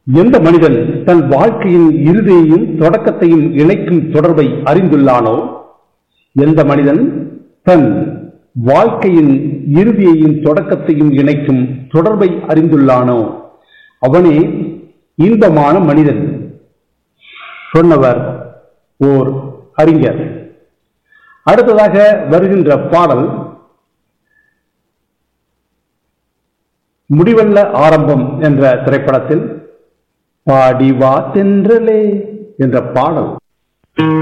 எந்த மனிதன் தன் வாழ்க்கையின் இறுதியையும் தொடக்கத்தையும் இணைக்கும் தொடர்பை அறிந்துள்ளானோ எந்த மனிதன் தன் வாழ்க்கையின் இறுதியையும் தொடக்கத்தையும் இணைக்கும் தொடர்பை அறிந்துள்ளானோ அவனே இன்பமான மனிதன் சொன்னவர் ஓர் அறிஞர் அடுத்ததாக வருகின்ற பாடல் முடிவல்ல ஆரம்பம் என்ற திரைப்படத்தில் பாடி வா தென்றலே என்ற பாடல்